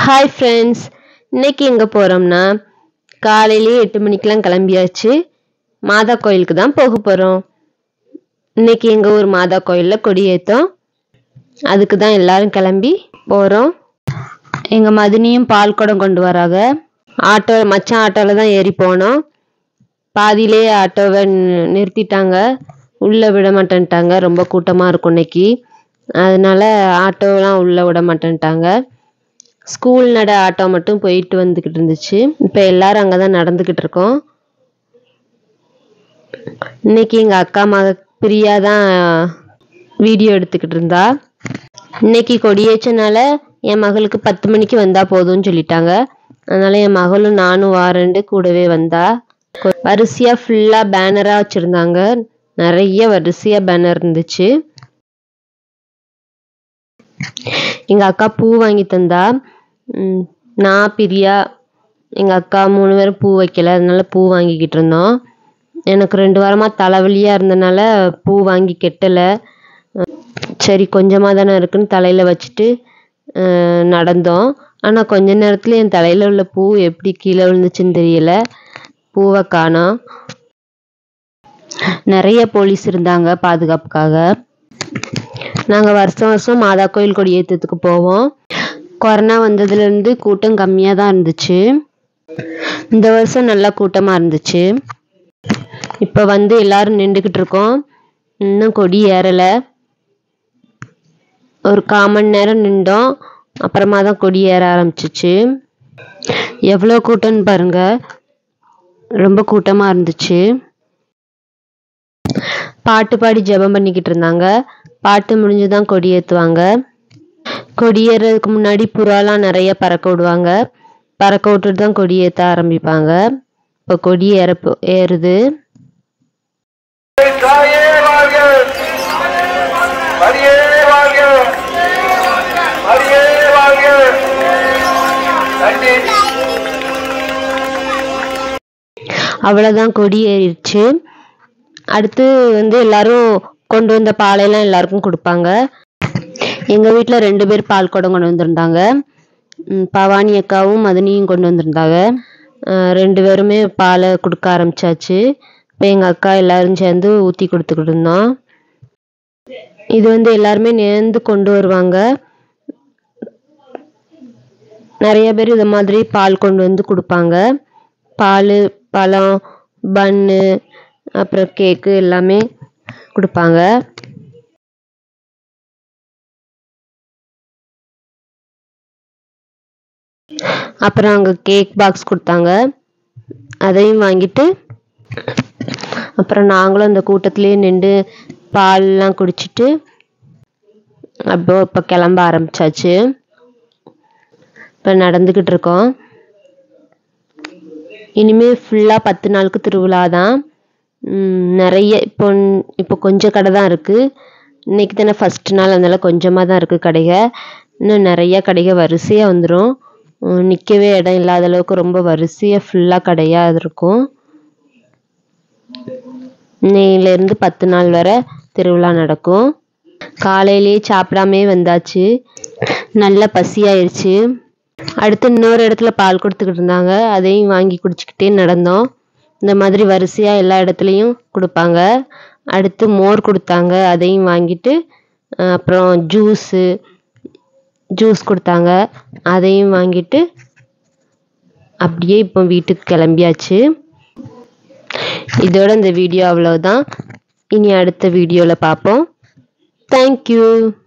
hi friends இன்னைக்கு எங்கே போகிறோம்னா காலையிலேயே எட்டு மணிக்கெலாம் கிளம்பியாச்சு மாதா கோயிலுக்கு தான் போக போகிறோம் இன்னைக்கு எங்கள் ஊர் மாதா கோயிலில் கொடியேற்றோம் அதுக்கு தான் எல்லாரும் கிளம்பி போகிறோம் எங்கள் மதினியும் பால் குடம் கொண்டு வராங்க ஆட்டோ மச்சான் ஆட்டோவில் தான் ஏறி போனோம் பாதியிலே ஆட்டோவை நி- நிறுத்திட்டாங்க உள்ளே விட மாட்டேன்ட்டாங்க ரொம்ப கூட்டமாக இருக்கும் இன்னைக்கு அதனால ஆட்டோலாம் உள்ளே விட மாட்டேன்ட்டாங்க ஸ்கூல் நட ஆட்டோ மட்டும் போயிட்டு வந்துக்கிட்டு இருந்துச்சு இப்போ எல்லாரும் அங்கே தான் நடந்துக்கிட்டு இருக்கோம் இன்னைக்கு எங்கள் அக்கா மக பிரியா தான் வீடியோ எடுத்துக்கிட்டு இருந்தா இன்னைக்கு கொடியேச்சனால என் மகளுக்கு பத்து மணிக்கு வந்தா போதும்னு சொல்லிட்டாங்க அதனால என் மகளும் நானும் வாரண்டு கூடவே வந்தா கொ- வரிசையா ஃபுல்லா பேனரா வச்சிருந்தாங்க நிறைய வரிசையா பேனர் இருந்துச்சு எங்க அக்கா பூ வாங்கி தந்தா ம், நான் பிரியா எங்க அக்கா மூணு பேரும் பூ வைக்கல அதனால பூ வாங்கிக்கிட்டு இருந்தோம் எனக்கு ரெண்டு வாரமா தலைவலியா இருந்தனால பூ வாங்கி கெட்டல சரி கொஞ்சமா தானே இருக்குன்னு தலையில வச்சுட்டு அஹ், நடந்தோம் ஆனா கொஞ்ச நேரத்துல என் தலையில உள்ள பூ எப்படி கீழே விழுந்துச்சுன்னு தெரியல பூவை காணோம் நிறைய போலீஸ் இருந்தாங்க பாதுகாப்புக்காக நாங்க வருஷம் வருஷம் மாதா கோயில் கொடியேற்றத்துக்கு போவோம் கொரோனா வந்ததுல இருந்து கூட்டம் கம்மியா தான் இருந்துச்சு இந்த வருஷம் நல்லா கூட்டமா இருந்துச்சு இப்ப வந்து எல்லாரும் நின்றுக்கிட்டு இருக்கோம் இன்னும் கொடி ஏறல ஒரு கால் மணி நேரம் நின்றோம் அப்புறமா தான் கொடி ஏற ஆரம்பிச்சிச்சு எவ்வளோ கூட்டம்னு பாருங்க ரொம்ப கூட்டமா இருந்துச்சு பாட்டு பாடி ஜெபம் பண்ணிக்கிட்டு இருந்தாங்க பாட்டு முடிஞ்சுதான் கொடி ஏத்துவாங்க கொடி ஏறுறதுக்கு முன்னாடி புறாலாம் நிறைய பறக்க விடுவாங்க பறக்க விட்டுட்டு தான் கொடி ஏத்த ஆரம்பிப்பாங்க இப்போ கொடி ஏற போ- ஏறுது தாயே வாழ்க மரியே வாழ்க மரியே வாழ்க நன்றி அவ்வளோதான் கொடி ஏறிடுச்சு அடுத்து வந்து எல்லாரும் கொண்டு வந்த பாலையெல்லாம் எல்லாருக்கும் கொடுப்பாங்க எங்கள் வீட்டில் ரெண்டு பேர் பால் குடம் கொண்டு வந்திருந்தாங்க ம், பவானி அக்காவும் மதனியும் கொண்டு வந்திருந்தாங்க அஹ் ரெண்டு பேருமே பாலை கொடுக்க ஆரம்பிச்சாச்சு இப்போ எங்கள் அக்கா எல்லாரும் சேர்ந்து ஊற்றி கொடுத்துக்கிட்டு இருந்தோம் இது வந்து எல்லாருமே நேர்ந்து கொண்டு வருவாங்க நிறைய பேர் இது மாதிரி பால் கொண்டு வந்து கொடுப்பாங்க பால் பழம் பன்னு அப்புறம் கேக்கு எல்லாமே கொடுப்பாங்க அப்புறம் அங்கே கேக் பாக்ஸ் கொடுத்தாங்க அதையும் வாங்கிட்டு அப்புறம் நாங்களும் அந்த கூட்டத்திலேயே நின்று பால்லாம் குடிச்சிட்டு அப்போ இப்போ கிளம்ப ஆரம்பிச்சாச்சு இப்போ நடந்துக்கிட்டு இருக்கோம் இனிமே ஃபுல்லாக பத்து நாளுக்கு திருவிழா தான் ம், நிறைய இப்போ இப்போ கொஞ்சம் கடை தான் இருக்குது இன்னைக்கு தானே ஃபர்ஸ்ட் நாள் அதனால கொஞ்சமாக தான் இருக்குது கடைக இன்னும் நிறைய கடைக வரிசையாக வந்துடும் நிற்கவே இடம் இல்லாத அளவுக்கு ரொம்ப வரிசையாக ஃபுல்லாக கடையாக இருக்கும் இன்னையிலேருந்து பத்து நாள் வரை திருவிழா நடக்கும் காலையிலேயே சாப்பிடாமே வந்தாச்சு நல்ல பசியாயிருச்சு அடுத்து இன்னொரு இடத்துல பால் கொடுத்துக்கிட்டு இருந்தாங்க அதையும் வாங்கி குடிச்சுக்கிட்டே நடந்தோம் இந்த மாதிரி வரிசையா எல்லா இடத்துலையும் கொடுப்பாங்க அடுத்து மோர் கொடுத்தாங்க அதையும் வாங்கிட்டு அஹ் அப்புறம் ஜூஸு ஜூஸ் கொடுத்தாங்க அதையும் வாங்கிட்டு அப்படியே இப்போ வீட்டுக்கு கிளம்பியாச்சு இதோட இந்த வீடியோ அவ்வளவுதான் இனி அடுத்த வீடியோவில் பார்ப்போம் தேங்க்யூ